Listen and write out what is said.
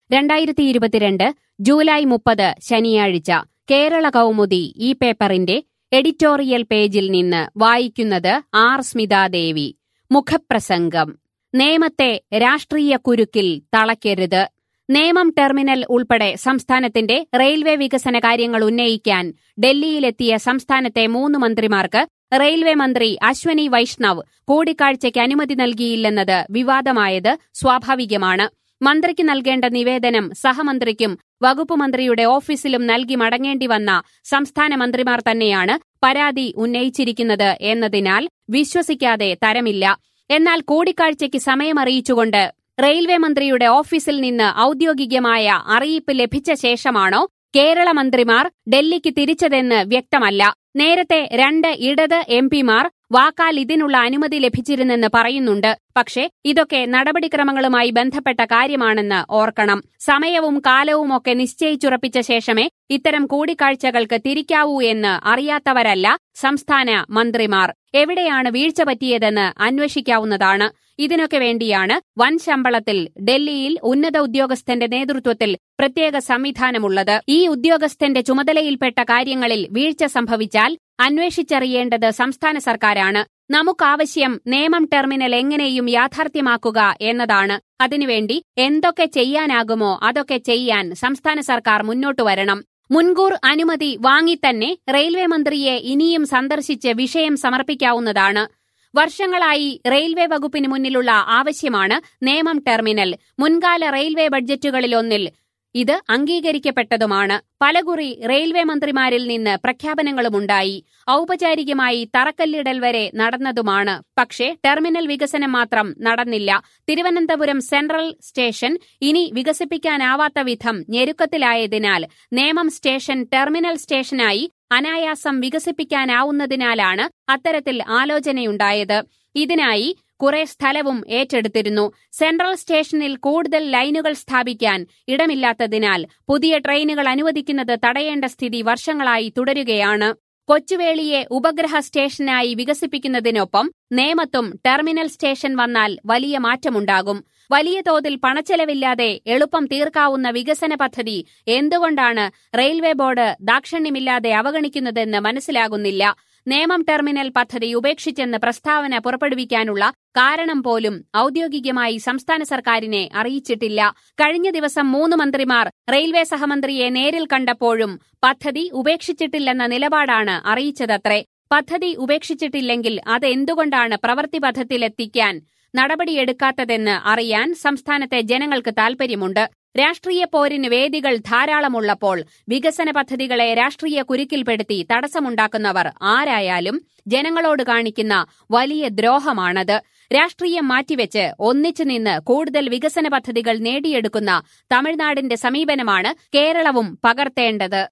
രണ്ടായിരത്തി ഇരുപത്തിരണ്ട് ജൂലൈ മുപ്പത് ശനിയാഴ്ച കേരള കൗമുദി ഈ പേപ്പറിന്റെ എഡിറ്റോറിയൽ പേജിൽ നിന്ന് വായിക്കുന്നത് ആർ സ്മിതാദേവി മുഖപ്രസംഗം നേമത്തെ രാഷ്ട്രീയ കുരുക്കിൽ തളയ്ക്കരുത് നേമം ടെർമിനൽ ഉൾപ്പെടെ സംസ്ഥാനത്തിന്റെ റെയിൽവേ വികസന കാര്യങ്ങൾ ഉന്നയിക്കാൻ ഡൽഹിയിലെത്തിയ സംസ്ഥാനത്തെ മൂന്ന് മന്ത്രിമാർക്ക് റെയിൽവേ മന്ത്രി അശ്വനി വൈഷ്ണവ് കൂടിക്കാഴ്ചയ്ക്ക് അനുമതി നൽകിയില്ലെന്നത് വിവാദമായത് സ്വാഭാവികമാണ് മന്ത്രിക്ക് നൽകേണ്ട നിവേദനം സഹമന്ത്രിക്കും വകുപ്പ് മന്ത്രിയുടെ ഓഫീസിലും നൽകി മടങ്ങേണ്ടി വന്ന സംസ്ഥാന മന്ത്രിമാർ തന്നെയാണ് പരാതി ഉന്നയിച്ചിരിക്കുന്നത് എന്നതിനാൽ വിശ്വസിക്കാതെ തരമില്ല എന്നാൽ കൂടിക്കാഴ്ചയ്ക്ക് സമയമറിയിച്ചുകൊണ്ട് റെയിൽവേ മന്ത്രിയുടെ ഓഫീസിൽ നിന്ന് ഔദ്യോഗികമായ അറിയിപ്പ് ലഭിച്ച ശേഷമാണോ കേരള മന്ത്രിമാർ ഡൽഹിക്ക് തിരിച്ചതെന്ന് വ്യക്തമല്ല നേരത്തെ രണ്ട് ഇടത് എം പിമാർ വാക്കാൽ ഇതിനുള്ള അനുമതി ലഭിച്ചിരുന്നെന്ന് പറയുന്നുണ്ട് പക്ഷേ ഇതൊക്കെ നടപടിക്രമങ്ങളുമായി ബന്ധപ്പെട്ട കാര്യമാണെന്ന് ഓർക്കണം സമയവും കാലവുമൊക്കെ നിശ്ചയിച്ചുറപ്പിച്ച ശേഷമേ ഇത്തരം കൂടിക്കാഴ്ചകൾക്ക് തിരിക്കാവൂ എന്ന് അറിയാത്തവരല്ല സംസ്ഥാന മന്ത്രിമാർ എവിടെയാണ് വീഴ്ച പറ്റിയതെന്ന് അന്വേഷിക്കാവുന്നതാണ് ഇതിനൊക്കെ വേണ്ടിയാണ് വൻ ശമ്പളത്തിൽ ഡൽഹിയിൽ ഉന്നത ഉദ്യോഗസ്ഥന്റെ നേതൃത്വത്തിൽ പ്രത്യേക സംവിധാനമുള്ളത് ഈ ഉദ്യോഗസ്ഥന്റെ ചുമതലയിൽപ്പെട്ട കാര്യങ്ങളിൽ വീഴ്ച സംഭവിച്ചാൽ അന്വേഷിച്ചറിയേണ്ടത് സംസ്ഥാന സർക്കാരാണ് നമുക്കാവശ്യം നേമം ടെർമിനൽ എങ്ങനെയും യാഥാർത്ഥ്യമാക്കുക എന്നതാണ് അതിനുവേണ്ടി എന്തൊക്കെ ചെയ്യാനാകുമോ അതൊക്കെ ചെയ്യാൻ സംസ്ഥാന സർക്കാർ മുന്നോട്ടു വരണം മുൻകൂർ അനുമതി വാങ്ങിത്തന്നെ റെയിൽവേ മന്ത്രിയെ ഇനിയും സന്ദർശിച്ച് വിഷയം സമർപ്പിക്കാവുന്നതാണ് വർഷങ്ങളായി റെയിൽവേ വകുപ്പിന് മുന്നിലുള്ള ആവശ്യമാണ് നേമം ടെർമിനൽ മുൻകാല റെയിൽവേ ബഡ്ജറ്റുകളിലൊന്നിൽ ഇത് അംഗീകരിക്കപ്പെട്ടതുമാണ് പലകുറി റെയിൽവേ മന്ത്രിമാരിൽ നിന്ന് പ്രഖ്യാപനങ്ങളുമുണ്ടായി ഔപചാരികമായി തറക്കല്ലിടൽ വരെ നടന്നതുമാണ് പക്ഷേ ടെർമിനൽ വികസനം മാത്രം നടന്നില്ല തിരുവനന്തപുരം സെൻട്രൽ സ്റ്റേഷൻ ഇനി വികസിപ്പിക്കാനാവാത്ത വിധം ഞെരുക്കത്തിലായതിനാൽ നേമം സ്റ്റേഷൻ ടെർമിനൽ സ്റ്റേഷനായി അനായാസം വികസിപ്പിക്കാനാവുന്നതിനാലാണ് അത്തരത്തിൽ ആലോചനയുണ്ടായത് ഇതിനായി കുറെ സ്ഥലവും ഏറ്റെടുത്തിരുന്നു സെൻട്രൽ സ്റ്റേഷനിൽ കൂടുതൽ ലൈനുകൾ സ്ഥാപിക്കാൻ ഇടമില്ലാത്തതിനാൽ പുതിയ ട്രെയിനുകൾ അനുവദിക്കുന്നത് തടയേണ്ട സ്ഥിതി വർഷങ്ങളായി തുടരുകയാണ് കൊച്ചുവേളിയെ ഉപഗ്രഹ സ്റ്റേഷനായി വികസിപ്പിക്കുന്നതിനൊപ്പം നേമത്തും ടെർമിനൽ സ്റ്റേഷൻ വന്നാൽ വലിയ മാറ്റമുണ്ടാകും വലിയ തോതിൽ പണച്ചെലവില്ലാതെ എളുപ്പം തീർക്കാവുന്ന വികസന പദ്ധതി എന്തുകൊണ്ടാണ് റെയിൽവേ ബോർഡ് ദാക്ഷിണ്യമില്ലാതെ അവഗണിക്കുന്നതെന്ന് മനസ്സിലാകുന്നില്ല നേമം ടെർമിനൽ പദ്ധതി ഉപേക്ഷിച്ചെന്ന് പ്രസ്താവന പുറപ്പെടുവിക്കാനുള്ള കാരണം പോലും ഔദ്യോഗികമായി സംസ്ഥാന സർക്കാരിനെ അറിയിച്ചിട്ടില്ല കഴിഞ്ഞ ദിവസം മൂന്ന് മന്ത്രിമാർ റെയിൽവേ സഹമന്ത്രിയെ നേരിൽ കണ്ടപ്പോഴും പദ്ധതി ഉപേക്ഷിച്ചിട്ടില്ലെന്ന നിലപാടാണ് അറിയിച്ചതത്രേ പദ്ധതി ഉപേക്ഷിച്ചിട്ടില്ലെങ്കിൽ അതെന്തുകൊണ്ടാണ് പ്രവൃത്തി പഥത്തിലെത്തിക്കാൻ നടപടിയെടുക്കാത്തതെന്ന് അറിയാൻ സംസ്ഥാനത്തെ ജനങ്ങൾക്ക് താൽപര്യമുണ്ട് രാഷ്ട്രീയ പോരിന് വേദികൾ ധാരാളമുള്ളപ്പോൾ വികസന പദ്ധതികളെ രാഷ്ട്രീയ കുരുക്കിൽപ്പെടുത്തി തടസ്സമുണ്ടാക്കുന്നവർ ആരായാലും ജനങ്ങളോട് കാണിക്കുന്ന വലിയ ദ്രോഹമാണത് രാഷ്ട്രീയം മാറ്റിവെച്ച് ഒന്നിച്ചു നിന്ന് കൂടുതൽ വികസന പദ്ധതികൾ നേടിയെടുക്കുന്ന തമിഴ്നാടിന്റെ സമീപനമാണ് കേരളവും പകർത്തേണ്ടത്